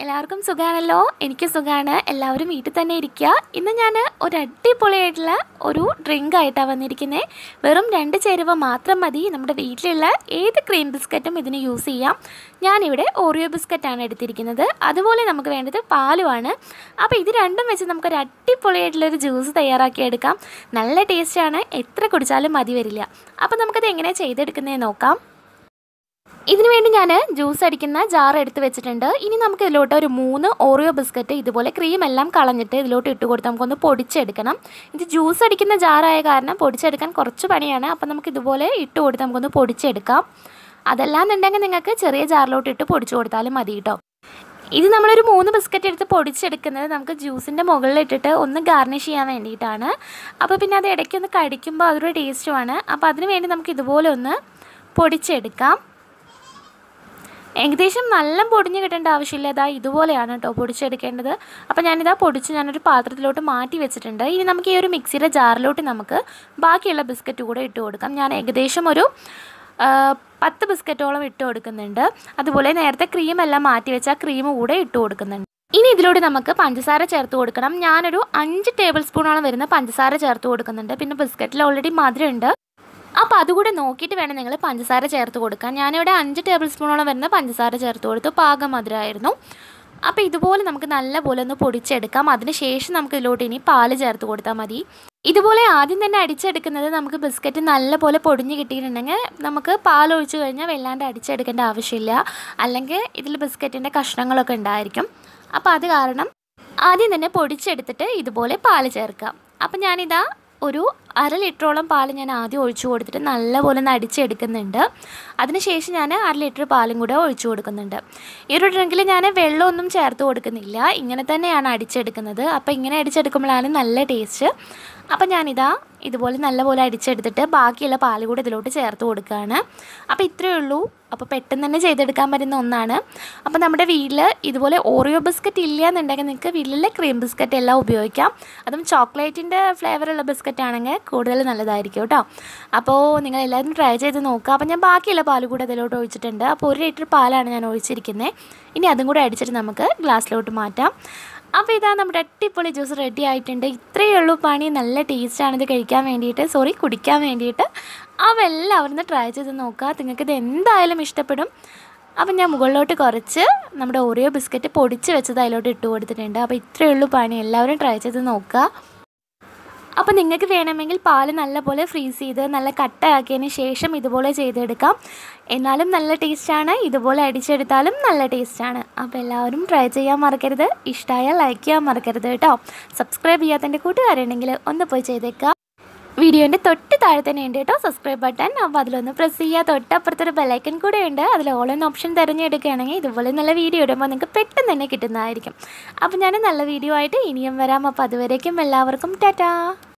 എല്ലാവർക്കും സുഖമാണല്ലോ എനിക്ക് സുഖമാണ് എല്ലാവരും വീട്ടിൽ തന്നെ ഇരിക്കുക ഇന്ന് ഞാൻ ഒരു അടിപൊളിയായിട്ടുള്ള ഒരു ഡ്രിങ്ക് ആയിട്ടാണ് വന്നിരിക്കുന്നത് വെറും രണ്ട് ചേരുവ മാത്രം മതി നമ്മുടെ വീട്ടിലുള്ള ഏത് ക്രീം ബിസ്ക്കറ്റും ഇതിന് യൂസ് ചെയ്യാം ഞാനിവിടെ ഓറിയോ ബിസ്ക്കറ്റാണ് എടുത്തിരിക്കുന്നത് അതുപോലെ നമുക്ക് വേണ്ടത് പാലുമാണ് അപ്പോൾ ഇത് രണ്ടും വെച്ച് നമുക്കൊരു അടിപൊളിയായിട്ടുള്ളൊരു ജ്യൂസ് തയ്യാറാക്കി എടുക്കാം നല്ല ടേസ്റ്റാണ് എത്ര കുടിച്ചാലും മതി വരില്ല അപ്പോൾ നമുക്കത് എങ്ങനെ ചെയ്തെടുക്കുന്നതെന്ന് നോക്കാം ഇതിനു വേണ്ടി ഞാൻ ജ്യൂസ് അടിക്കുന്ന ജാർ എടുത്ത് വെച്ചിട്ടുണ്ട് ഇനി നമുക്ക് ഇതിലോട്ട് ഒരു മൂന്ന് ഓറിയോ ബിസ്ക്കറ്റ് ഇതുപോലെ ക്രീം എല്ലാം കളഞ്ഞിട്ട് ഇതിലോട്ട് ഇട്ട് കൊടുത്ത് നമുക്കൊന്ന് പൊടിച്ചെടുക്കണം ഇത് ജ്യൂസ് അടിക്കുന്ന ജാറായ കാരണം പൊടിച്ചെടുക്കാൻ കുറച്ച് പണിയാണ് അപ്പം നമുക്ക് ഇതുപോലെ ഇട്ട് കൊടുത്ത് നമുക്കൊന്ന് പൊടിച്ചെടുക്കാം അതല്ലാന്നുണ്ടെങ്കിൽ നിങ്ങൾക്ക് ചെറിയ ജാറിലോട്ട് ഇട്ട് പൊടിച്ചു കൊടുത്താലും മതി കേട്ടോ ഇത് നമ്മളൊരു മൂന്ന് ബിസ്ക്കറ്റ് എടുത്ത് പൊടിച്ചെടുക്കുന്നത് നമുക്ക് ജ്യൂസിൻ്റെ മുകളിലിട്ടിട്ട് ഒന്ന് ഗാർണിഷ് ചെയ്യാൻ വേണ്ടിയിട്ടാണ് അപ്പോൾ പിന്നെ അത് ഇടയ്ക്ക് ഒന്ന് കടിക്കുമ്പോൾ അതൊരു ടേസ്റ്റുമാണ് അപ്പോൾ അതിന് വേണ്ടി നമുക്ക് ഇതുപോലെ ഒന്ന് പൊടിച്ചെടുക്കാം ഏകദേശം നല്ല പൊടിഞ്ഞ് കിട്ടേണ്ട ആവശ്യമില്ല ഇതാ ഇതുപോലെയാണ് കേട്ടോ പൊടിച്ചെടുക്കേണ്ടത് അപ്പോൾ ഞാനിതാ പൊടിച്ച് ഞാനൊരു പാത്രത്തിലോട്ട് മാറ്റി വെച്ചിട്ടുണ്ട് ഇനി നമുക്ക് ഈ ഒരു മിക്സിയുടെ ജാറിലോട്ട് നമുക്ക് ബാക്കിയുള്ള ബിസ്ക്കറ്റ് കൂടെ ഇട്ട് കൊടുക്കാം ഞാൻ ഏകദേശം ഒരു ആ, പത്ത് ബിസ്ക്കറ്റോളം ഇട്ട് കൊടുക്കുന്നുണ്ട് അതുപോലെ നേരത്തെ ക്രീം എല്ലാം മാറ്റി വെച്ച ക്രീം കൂടെ ഇട്ട് കൊടുക്കുന്നുണ്ട് ഇനി ഇതിലൂടെ നമുക്ക് പഞ്ചസാര ചേർത്ത് കൊടുക്കണം ഞാനൊരു അഞ്ച് ടേബിൾ സ്പൂണോളം വരുന്ന പഞ്ചസാര ചേർത്ത് കൊടുക്കുന്നുണ്ട് പിന്നെ ബിസ്ക്കറ്റിൽ ഓൾറെഡി മധുരമുണ്ട് അപ്പോൾ അതുകൂടെ നോക്കിയിട്ട് വേണം നിങ്ങൾ പഞ്ചസാര ചേർത്ത് കൊടുക്കാൻ ഞാനിവിടെ അഞ്ച് ടേബിൾ സ്പൂണോളം വരുന്ന പഞ്ചസാര ചേർത്ത് കൊടുത്തു പാകം മധുരമായിരുന്നു അപ്പോൾ ഇതുപോലെ നമുക്ക് നല്ലപോലെ ഒന്ന് പൊടിച്ചെടുക്കാം അതിനുശേഷം നമുക്ക് ഇതിലോട്ട് ഇനി പാല് ചേർത്ത് കൊടുത്താൽ മതി ഇതുപോലെ ആദ്യം തന്നെ അടിച്ചെടുക്കുന്നത് നമുക്ക് ബിസ്ക്കറ്റ് നല്ലപോലെ പൊടിഞ്ഞ് കിട്ടിയിട്ടുണ്ടെങ്കിൽ നമുക്ക് പാൽ ഒഴിച്ച് കഴിഞ്ഞാൽ വല്ലാണ്ട് അടിച്ചെടുക്കേണ്ട ആവശ്യമില്ല അല്ലെങ്കിൽ ഇതിൽ ബിസ്ക്കറ്റിൻ്റെ കഷ്ണങ്ങളൊക്കെ ഉണ്ടായിരിക്കും അപ്പോൾ അത് കാരണം ആദ്യം തന്നെ പൊടിച്ചെടുത്തിട്ട് ഇതുപോലെ പാല് ചേർക്കാം അപ്പം ഞാനിതാ ഒരു അര ലിറ്ററോളം പാൽ ഞാൻ ആദ്യം ഒഴിച്ചു കൊടുത്തിട്ട് നല്ലപോലെ ഒന്ന് അടിച്ചെടുക്കുന്നുണ്ട് അതിനുശേഷം ഞാൻ അര ലിറ്റർ പാലും കൂടെ ഒഴിച്ചു കൊടുക്കുന്നുണ്ട് ഈ ഒരു ഡ്രിങ്കിൽ ഞാൻ വെള്ളമൊന്നും ചേർത്ത് കൊടുക്കുന്നില്ല ഇങ്ങനെ തന്നെയാണ് അടിച്ചെടുക്കുന്നത് അപ്പോൾ ഇങ്ങനെ അടിച്ചെടുക്കുമ്പോഴാണ് നല്ല ടേസ്റ്റ് അപ്പോൾ ഞാനിതാ ഇതുപോലെ നല്ലപോലെ അടിച്ചെടുത്തിട്ട് ബാക്കിയുള്ള പാൽ കൂടെ ഇതിലോട്ട് ചേർത്ത് കൊടുക്കുകയാണ് അപ്പോൾ ഇത്രയേ ഉള്ളൂ അപ്പോൾ പെട്ടെന്ന് തന്നെ ചെയ്തെടുക്കാൻ പറ്റുന്ന ഒന്നാണ് അപ്പോൾ നമ്മുടെ വീട്ടിൽ ഇതുപോലെ ഓറിയോ ബിസ്ക്കറ്റ് ഇല്ല എന്നുണ്ടെങ്കിൽ നിങ്ങൾക്ക് വീട്ടിലെ ക്രീം ബിസ്ക്കറ്റ് എല്ലാം ഉപയോഗിക്കാം അതും ചോക്ലേറ്റിൻ്റെ ഫ്ലേവറുള്ള ബിസ്ക്കറ്റ് ആണെങ്കിൽ കൂടുതൽ നല്ലതായിരിക്കും കേട്ടോ അപ്പോൾ നിങ്ങൾ എല്ലാവരും ട്രൈ ചെയ്ത് നോക്കുക അപ്പോൾ ഞാൻ ബാക്കിയുള്ള പാൽ കൂടെ അതിലോട്ട് ഒഴിച്ചിട്ടുണ്ട് അപ്പോൾ ഒരു ലിറ്റർ പാലാണ് ഞാൻ ഒഴിച്ചിരിക്കുന്നത് ഇനി അതും കൂടെ അടിച്ചിട്ട് നമുക്ക് ഗ്ലാസ്സിലോട്ട് മാറ്റാം അപ്പോൾ ഇതാ നമ്മുടെ അടിപൊളി ജ്യൂസ് റെഡി ആയിട്ടുണ്ട് ഇത്രയേ ഉള്ളൂ പണി നല്ല ടേസ്റ്റാണ് ഇത് കഴിക്കാൻ വേണ്ടിയിട്ട് സോറി കുടിക്കാൻ വേണ്ടിയിട്ട് അപ്പോൾ എല്ലാവരും ഒന്ന് ട്രൈ ചെയ്ത് നോക്കുക നിങ്ങൾക്ക് ഇത് എന്തായാലും ഇഷ്ടപ്പെടും അപ്പം ഞാൻ മുകളിലോട്ട് കുറച്ച് നമ്മുടെ ഓറിയോ ബിസ്ക്കറ്റ് പൊടിച്ച് വെച്ചത് അതിലോട്ട് ഇട്ട് കൊടുത്തിട്ടുണ്ട് അപ്പോൾ ഇത്രയേ ഉള്ളൂ പണി എല്ലാവരും ട്രൈ ചെയ്ത് നോക്കുക അപ്പോൾ നിങ്ങൾക്ക് വേണമെങ്കിൽ പാല് നല്ലപോലെ ഫ്രീസ് ചെയ്ത് നല്ല കട്ടയാക്കിയതിന് ശേഷം ഇതുപോലെ ചെയ്തെടുക്കാം എന്നാലും നല്ല ടേസ്റ്റാണ് ഇതുപോലെ അടിച്ചെടുത്താലും നല്ല ടേസ്റ്റാണ് അപ്പോൾ എല്ലാവരും ട്രൈ ചെയ്യാൻ മറക്കരുത് ഇഷ്ടമായാൽ ലൈക്ക് ചെയ്യാൻ മറക്കരുത് കേട്ടോ സബ്സ്ക്രൈബ് ചെയ്യാത്തതിൻ്റെ കൂട്ടുകാരുണ്ടെങ്കിൽ ഒന്ന് പോയി ചെയ്തേക്കാം വീഡിയോൻ്റെ തൊട്ട് താഴെ തന്നെ ഉണ്ട് കേട്ടോ സബ്സ്ക്രൈബ് ബട്ടൺ അപ്പോൾ അതിലൊന്ന് പ്രസ് ചെയ്യുക തൊട്ടപ്പുറത്തൊരു ബെലൈക്കൺ കൂടെ ഉണ്ട് അതിൽ ഓൾ എന്ന ഓപ്ഷൻ തിരഞ്ഞെടുക്കുകയാണെങ്കിൽ ഇതുപോലെ നല്ല വീഡിയോ ഇടുമ്പോൾ നിങ്ങൾക്ക് പെട്ടെന്ന് തന്നെ കിട്ടുന്നതായിരിക്കും അപ്പോൾ ഞാൻ നല്ല വീഡിയോ ആയിട്ട് ഇനിയും വരാം അപ്പോൾ അതുവരേക്കും എല്ലാവർക്കും ടാറ്റാ